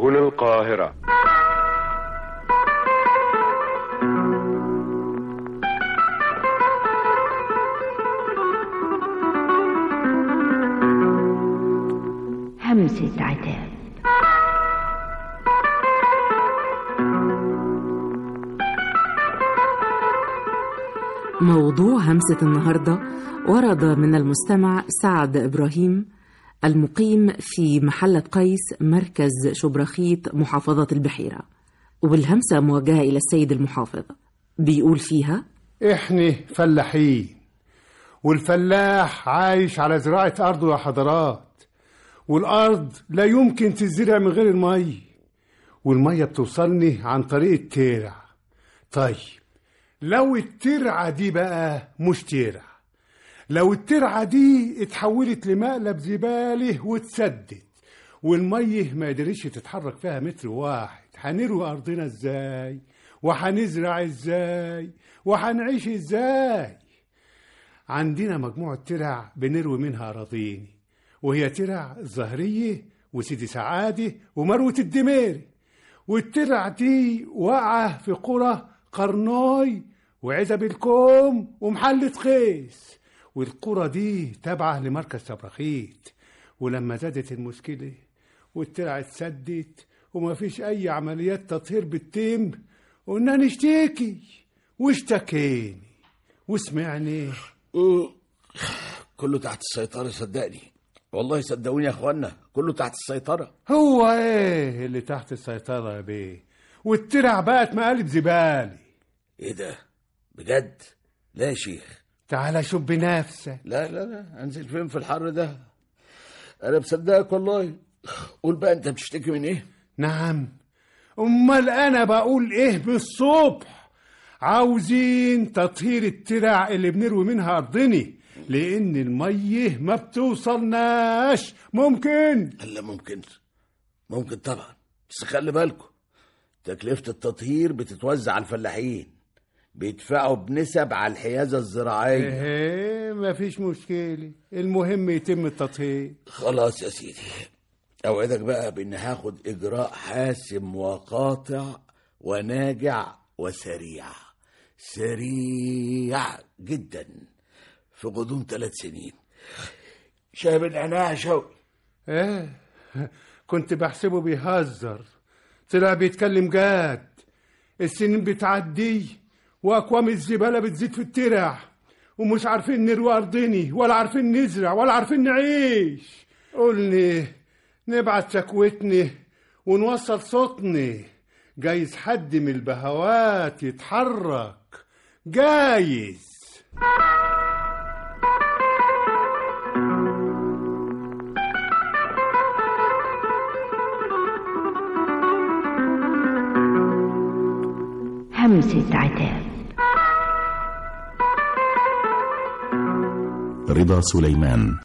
هنا القاهرة همسة عتاب موضوع همسة النهاردة ورد من المستمع سعد إبراهيم المقيم في محلة قيس مركز شبرخيت محافظة البحيرة والهمسة موجهة إلى السيد المحافظ بيقول فيها احنا فلاحين والفلاح عايش على زراعة أرضه يا حضرات والأرض لا يمكن تزرع من غير المية والمية بتوصلني عن طريق الترع طيب لو الترعة دي بقى مش ترع لو الترعة دي اتحولت لمقلب زبالة واتسدت والمية ما قدرتش تتحرك فيها متر واحد هنروي أرضنا ازاي وهنزرع ازاي وهنعيش ازاي عندنا مجموعة ترع بنروي منها أراضيني وهي ترع الظهرية وسيدي سعادة ومروة الدميري والترع دي واقعة في قرى قرناي وعزب الكوم ومحلة قيس والقرى دي تابعة لمركز سبرخيت ولما زادت المشكلة والترع اتسدت وما فيش أي عمليات تطهير بالتم قلنا نشتكي واشتكيني وسمعني كله تحت السيطرة صدقني والله صدقوني يا اخوانا كله تحت السيطرة هو ايه اللي تحت السيطرة يا بيه والترع بقت مقالب زبالة ايه ده بجد لا يا شيخ تعالى شوف بنفسك لا لا لا انزل فين في الحر ده انا مصدقك والله قول بقى انت بتشتكي من ايه نعم امال انا بقول ايه بالصبح عاوزين تطهير الترع اللي بنروي منها ارضني لان الميه ما بتوصلناش ممكن لا ممكن ممكن طبعا بس خلي بالكم تكلفة التطهير بتتوزع على الفلاحين بيدفعوا بنسب على الحيازة الزراعية ايه مفيش مشكلة المهم يتم التطهير خلاص يا سيدي اوعدك بقى بان هاخد اجراء حاسم وقاطع وناجع وسريع سريع جدا في غضون ثلاث سنين شايب العناع يا شوقي ايه كنت بحسبه بيهزر طلع بيتكلم جاد السنين بتعدي واكوام الزباله بتزيد في الترع ومش عارفين نروي ارضني ولا عارفين نزرع ولا عارفين نعيش قولني نبعت شكوتني ونوصل صوتني جايز حد من البهوات يتحرك جايز همسة عتاب رضا سليمان